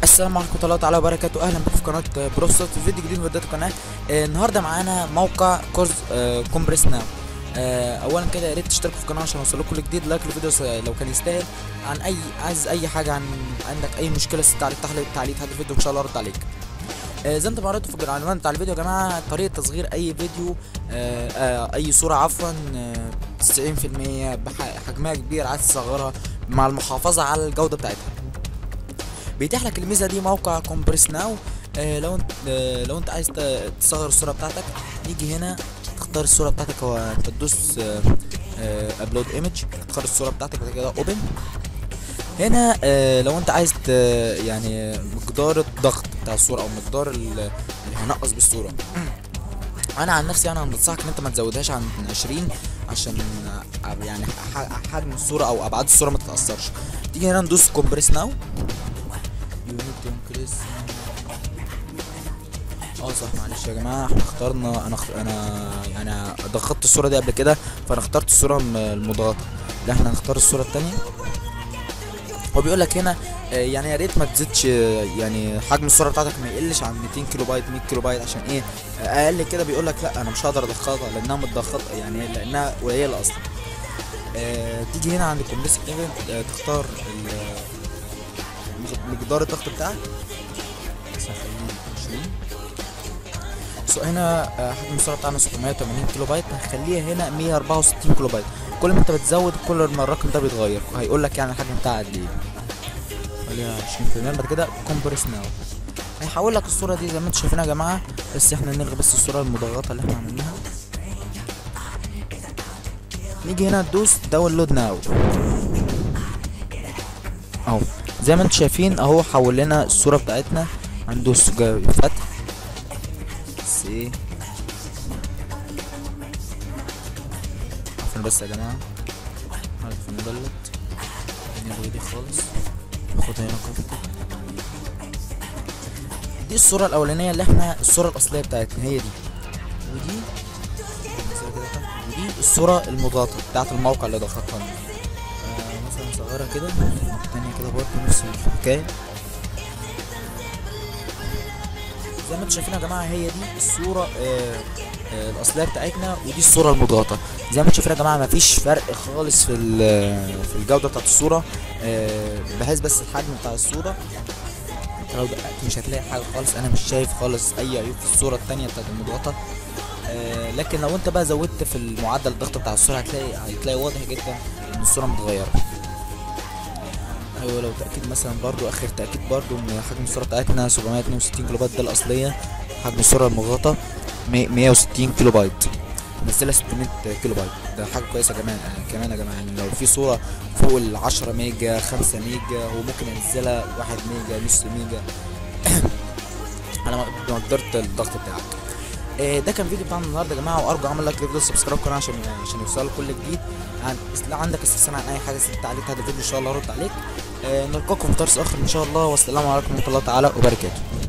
السلام عليكم ورحمه الله تعالى وبركاته اهلا بكم في قناه بروستات في فيديو جديد من فيديوهات القناه آه النهارده معانا موقع كورس آه كومبريس ناو آه اولا كده يا ريت تشتركوا في القناه عشان يوصل لكم كل جديد لايك الفيديو س- لو كان يستاهل عن اي عايز اي حاجه عن عندك اي مشكله تعليق تعليق تعليق تحت الفيديو ان شاء الله ارد عليك آه زي ما انتم قريتوا في العنوان بتاع الفيديو يا جماعه طريقه تصغير اي فيديو آه آه اي صوره عفوا آه 90% بحجمها كبير عايز تصغرها مع المحافظه على الجوده بتاعتها بيتيح لك الميزه دي موقع كومبريس ناو آه لو انت آه لو انت عايز ت- تصغر الصوره بتاعتك تيجي هنا تختار الصوره بتاعتك هو انت تدوس ابلود ايمج تختار الصوره بتاعتك بعد كده اوبن هنا آه لو انت عايز ت- يعني مقدار الضغط بتاع الصوره او مقدار ال- اللي هنقص بالصوره انا عن نفسي انا بنصحك ان انت ما تزودهاش عن 20 عشان آه، يعني ح- حجم الصوره او ابعاد الصوره ما تتاثرش تيجي هنا ندوس كومبريس ناو يونت انكريس اه صح معلش يا جماعه احنا اخترنا انا اخت... انا يعني ضغطت الصوره دي قبل كده فانا اخترت الصوره الم- المضغطه لا احنا هنختار الصوره التانية هو بيقول لك هنا آه، يعني يا ريت ما تزيدش آه، يعني حجم الصوره بتاعتك ما يقلش عن 200 كيلو بايت 100 كيلو بايت عشان ايه آه، اقل كده بيقول لك لا انا مش هقدر اضغطها لانها متضغطه يعني لانها قليله اصلا آه، تيجي هنا عند كومبريس ايفنت تختار ال- مقدار الضغط بتاعك بس هخليه 20 سو هنا آه، حجم الصوره بتاعنا 680 كيلو بايت هنخليها هنا 164 كيلو بايت كل ما انت بتزود كل ما الرقم ده بيتغير هيقول لك يعني الحجم بتاعها قد ايه خليها 20% بعد كده كومبريس ناو هيحول لك الصوره دي زي ما انتم شايفينها يا جماعه بس احنا نلغي بس الصوره المضغطه اللي احنا عملناها نيجي هنا ندوس داونلود ناو اهو زي ما انتم شايفين اهو حول لنا الصوره بتاعتنا هندوس جا- فتح سي عفوا بس يا جماعه هذا في المدلت نلغي دي خالص ناخدها هنا كده دي الصورة الأولانية اللي احنا الصورة الأصلية بتاعتنا هي دي ودي ودي الصورة المضغطة بتاعت الموقع اللي ضغطها لنا آه مثلا نصغرها كده التانية كده برضه نفس الحكاية زي ما انتم شايفين يا جماعة هي دي الصورة آه آه الأصلية بتاعتنا ودي الصورة المضغطة زي ما انتم شايفين يا جماعة مفيش فرق خالص في ال- في الجودة بتاعت الصورة آه بحيث بس الحجم بتاع الصورة انت لو دققت مش هتلاقي حاجة خالص أنا مش شايف خالص أي عيوب في الصورة التانية بتاعت المضغطة آه لكن لو انت بقى زودت في المعدل الضغط بتاع الصورة هتلاقي هتلاقي واضح جدا ان الصورة متغيرة ايوه لو تأكيد مثلا برضو اخر تأكيد برضو ان حجم الصورة بتاعتنا 762 كيلو بايت ده الاصلية حجم الصورة المضغطة 160 كيلو بايت ممثلة 600 كيلو بايت ده حاجة كويسة كمان يعني كمان يا جماعة يعني لو في صورة فوق ال 10 ميجا 5 ميجا هو ممكن ينزلها 1 ميجا نص ميجا على مقدرة الضغط بتاعك آه، ده كان فيديو بتاعنا النهارده يا جماعه وارجو اعمل لايك للفيديو سبسكرايب القناه عشان عشان يوصلك كل جديد عن لو عندك استفسار عن اي حاجه سبت عليك هذا الفيديو ان شاء الله ارد عليك آه، نلقاكم في درس اخر ان شاء الله والسلام عليكم ورحمه الله تعالى وبركاته